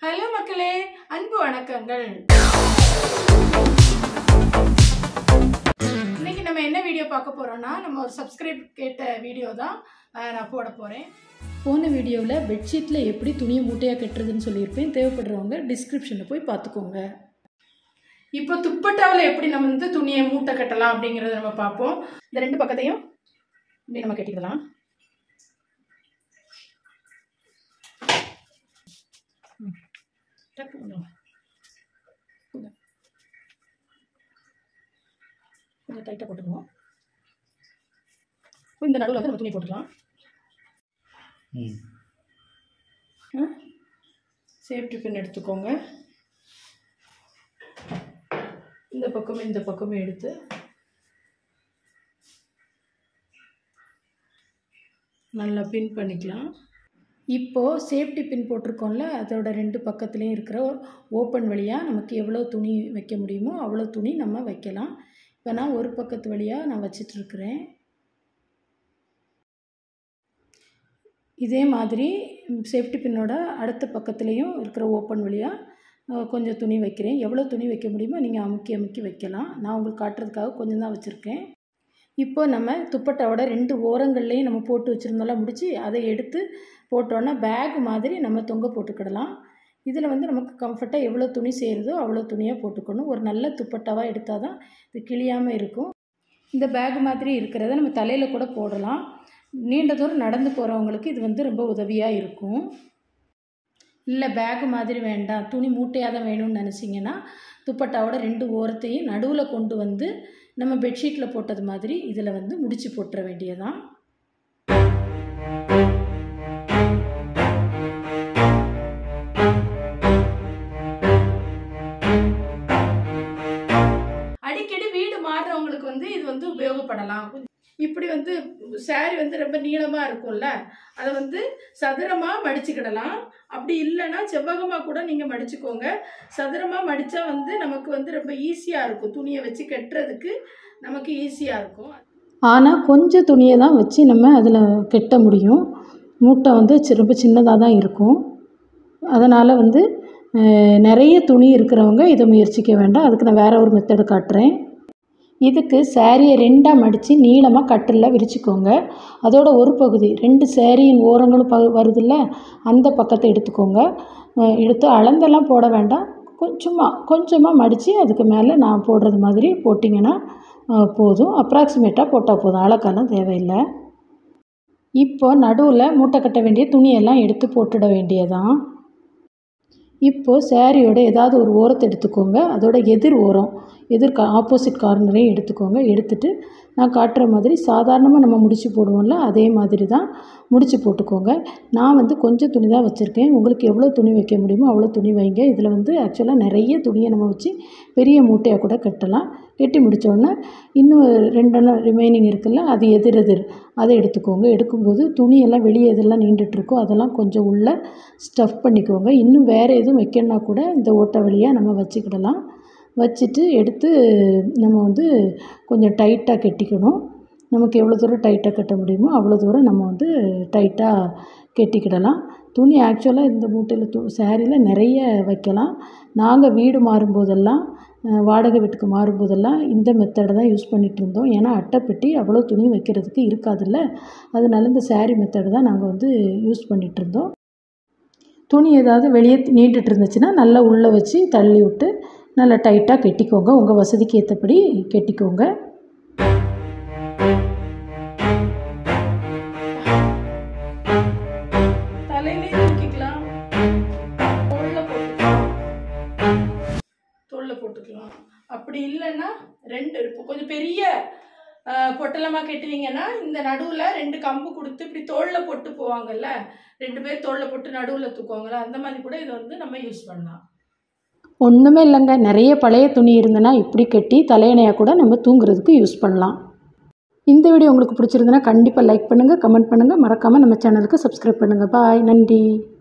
Hello மக்களே அன்பு வணக்கங்கள் இன்னைக்கு நம்ம என்ன வீடியோ பார்க்க போறோம்னா நம்ம ஒரு சப்ஸ்கிரைப் கேட்ட வீடியோ தான் அஹ், நான் போட போறேன் போன வீடியோவில் பெட்ஷீட்டில் எப்படி துணியை மூட்டையாக கட்டுறதுன்னு சொல்லியிருப்பேன் தேவைப்படுறவங்க டிஸ்கிரிப்ஷனில் போய் பார்த்துக்கோங்க இப்போ துப்பட்டாவில் எப்படி நம்ம வந்து துணியை மூட்டை கட்டலாம் அப்படிங்கிறத நம்ம பார்ப்போம் இந்த ரெண்டு பக்கத்தையும் இப்படி நம்ம கட்டிக்கலாம் ம். டக்கு பண்ணுங்க. கொஞ்சம் கொஞ்சம் டைட்டாக போட்டுக்குவோம் இப்போ இந்த நடுவில் வந்து நம்ம துணி போட்டுக்கலாம் ம் சேஃப்டி பின் எடுத்துக்கோங்க இந்த பக்கமும் இந்த பக்கமும் எடுத்து நல்லா பின் பண்ணிக்கலாம் இப்போது சேஃப்டி பின் போட்டிருக்கோம்ல அதோட ரெண்டு பக்கத்துலேயும் இருக்கிற ஓப்பன் வழியாக நமக்கு எவ்வளோ துணி வைக்க முடியுமோ அவ்வளோ துணி நம்ம வைக்கலாம் இப்போ நான் ஒரு பக்கத்து வழியாக நான் வச்சிட்ருக்கிறேன் இதே மாதிரி சேஃப்டி பின்னோட அடுத்த பக்கத்துலேயும் இருக்கிற ஓப்பன் வழியாக கொஞ்சம் துணி வைக்கிறேன் எவ்வளோ துணி வைக்க முடியுமோ நீங்கள் அமுக்கி அமுக்கி வைக்கலாம் நான் உங்களுக்கு காட்டுறதுக்காக கொஞ்சம் தான் வச்சுருக்கேன் இப்போ நம்ம துப்பட்டாவோட ரெண்டு ஓரங்கள்லேயும் நம்ம போட்டு வச்சுருந்தோம்ல முடிச்சு அதை எடுத்து போட்டோன்னா பேக் மாதிரி நம்ம தொங்க போட்டுக்கிடலாம் இதில் வந்து நமக்கு கம்ஃபர்ட்டாக எவ்வளோ துணி சேருதோ அவ்வளோ துணியாக போட்டுக்கணும் ஒரு நல்ல துப்பட்டாவாக எடுத்தால் தான் இது கிழியாமல் இருக்கும் இந்த பேக் மாதிரி இருக்கிறத நம்ம தலையில் கூட போடலாம் நீண்ட தூரம் நடந்து போகிறவங்களுக்கு இது வந்து ரொம்ப உதவியாக இருக்கும் இல்லை பேக் மாதிரி வேண்டாம் துணி மூட்டையாக தான் வேணும்னு நினச்சிங்கன்னா துப்பட்டாவோட ரெண்டு ஓரத்தையும் நடுவில் கொண்டு வந்து நம்ம பெட்ஷீட்டில் போட்டது மாதிரி இதில் வந்து முடிச்சு போட்டுற வேண்டியதான் அடிக்கடி வீடு மாறுறவங்களுக்கு வந்து இது வந்து உபயோகப்படலாம் இப்படி வந்து saree வந்து ரொம்ப நீளமாக இருக்கும்ல அதை வந்து சதுரமாக மடிச்சுக்கிடலாம் அப்படி இல்லைன்னா செவ்வகமாக கூட நீங்கள் மடிச்சுக்கோங்க சதுரமாக மடித்தா வந்து நமக்கு வந்து ரொம்ப ஈஸியாக இருக்கும் துணியை வச்சு கட்டுறதுக்கு நமக்கு ஈஸியாக இருக்கும் ஆனால் கொஞ்சம் துணியை தான் வச்சு நம்ம அதில் கட்ட முடியும் மூட்டை வந்து சி- ரொம்ப சின்னதாக தான் இருக்கும் அதனால் வந்து அஹ், நிறைய துணி இருக்கிறவங்க இதை முயற்சிக்க வேண்டாம் அதுக்கு நான் வேறு ஒரு மெத்தடு காட்டுறேன் இதுக்கு சேரீயை ரெண்டாக மடித்து நீளமாக கட்டிலில் விரிச்சுக்கோங்க அதோட ஒரு பகுதி ரெண்டு சேரீயின் ஓரங்களும் ப வருதுல்ல அந்த பக்கத்தை எடுத்துக்கோங்க அஹ், எடுத்து அளந்தெல்லாம் போட வேண்டாம் கொஞ்சமாக கொஞ்சமாக மடித்து அதுக்கு மேலே நான் போடுறது மாதிரி போட்டிங்கன்னா அஹ், போதும் அப்ராக்சிமேட்டாக போட்டால் போதும் அளக்கெல்லாம் தேவையில்லை இப்போ நடுவில் மூட்டை கட்ட வேண்டிய துணியெல்லாம் எடுத்து போட்டுட வேண்டியதான் இப்போது சேரீயோட ஏதாவது ஒரு ஓரத்தை எடுத்துக்கோங்க அதோட எதிர் ஓரம் எதிர் கா ஆப்போசிட் கார்னரையும் எடுத்துக்கோங்க எடுத்துட்டு நான் காட்டுற மாதிரி சாதாரணமாக நம்ம முடிச்சு போடுவோம்ல அதே மாதிரி தான் முடிச்சு போட்டுக்கோங்க நான் வந்து கொஞ்சம் துணி தான் வச்சுருக்கேன் உங்களுக்கு எவ்வளோ துணி வைக்க முடியுமோ அவ்வளோ துணி வைங்க இதில் வந்து ஆக்சுவலாக நிறைய துணியை நம்ம வச்சு பெரிய மூட்டையாக கூட கட்டலாம் கட்டி முடித்தோடனே இன்னும் ரெண்டெண்ணம் ரிமைனிங் இருக்குல்ல அது எதிர் எதிர் அதை எடுத்துக்கோங்க எடுக்கும்போது துணியெல்லாம் வெளியே எதெல்லாம் நீண்டுட்ருக்கோ அதெல்லாம் கொஞ்சம் உள்ளே ஸ்டஃப் பண்ணிக்கோங்க இன்னும் வேறு எதுவும் வைக்கணுன்னா கூட இந்த ஓட்டை வழியாக நம்ம வச்சுக்கிடலாம் வச்சுட்டு எடுத்து நம்ம வந்து கொஞ்சம் டைட்டாக கட்டிக்கணும் நமக்கு எவ்வளோ தூரம் டைட்டாக கட்ட முடியுமோ அவ்வளோ தூரம் நம்ம வந்து டைட்டாக கட்டிக்கிடலாம் துணி ஆக்சுவலாக இந்த மூட்டையில் து சேரீயில் நிறைய வைக்கலாம் நாங்கள் வீடு மாறும்போதெல்லாம் அஹ், வாடகை வீட்டுக்கு மாறும்போதெல்லாம் இந்த மெத்தடை தான் யூஸ் பண்ணிகிட்டு இருந்தோம் ஏன்னா அட்டைப்பெட்டி அவ்வளோ துணி வைக்கிறதுக்கு இருக்காதுல்ல அதனால இந்த saree மெத்தடு தான் நாங்கள் வந்து யூஸ் பண்ணிகிட்டு இருந்தோம் துணி ஏதாவது வெளியே நீண்டுட்டு இருந்துச்சுன்னா நல்லா உள்ளே வச்சு தள்ளி விட்டு நல்லா டைட்டாக கட்டிக்கோங்க உங்கள் வசதிக்கு ஏற்றபடி கட்டிக்கோங்க தலையிலே தூக்கிக்கலாம் தோல்ல போட்டுக்கலாம் தோல்ல போட்டுக்கலாம் அப்படி இல்லைன்னா ரெண்டு இப்போ கொஞ்சம் பெரிய அஹ், பொட்டலமா கட்டுவீங்கன்னா இந்த நடுவில் ரெண்டு கம்பு கொடுத்து இப்படி தோல்ல போட்டு போவாங்கல்ல ரெண்டு பேர் தோல்ல போட்டு நடுவில் தூக்குவாங்கல்ல அந்த மாதிரி கூட இதை வந்து நம்ம யூஸ் பண்ணலாம் ஒன்றுமே இல்லைங்க நிறைய பழைய துணி இருந்ததுன்னா இப்படி கட்டி தலையணையாக கூட நம்ம தூங்குறதுக்கு யூஸ் பண்ணலாம் இந்த வீடியோ உங்களுக்கு பிடிச்சிருந்துன்னா கண்டிப்பாக லைக் பண்ணுங்கள் கமெண்ட் பண்ணுங்கள் மறக்காமல் நம்ம சேனலுக்கு சப்ஸ்கிரைப் பண்ணுங்கள் பாய் நன்றி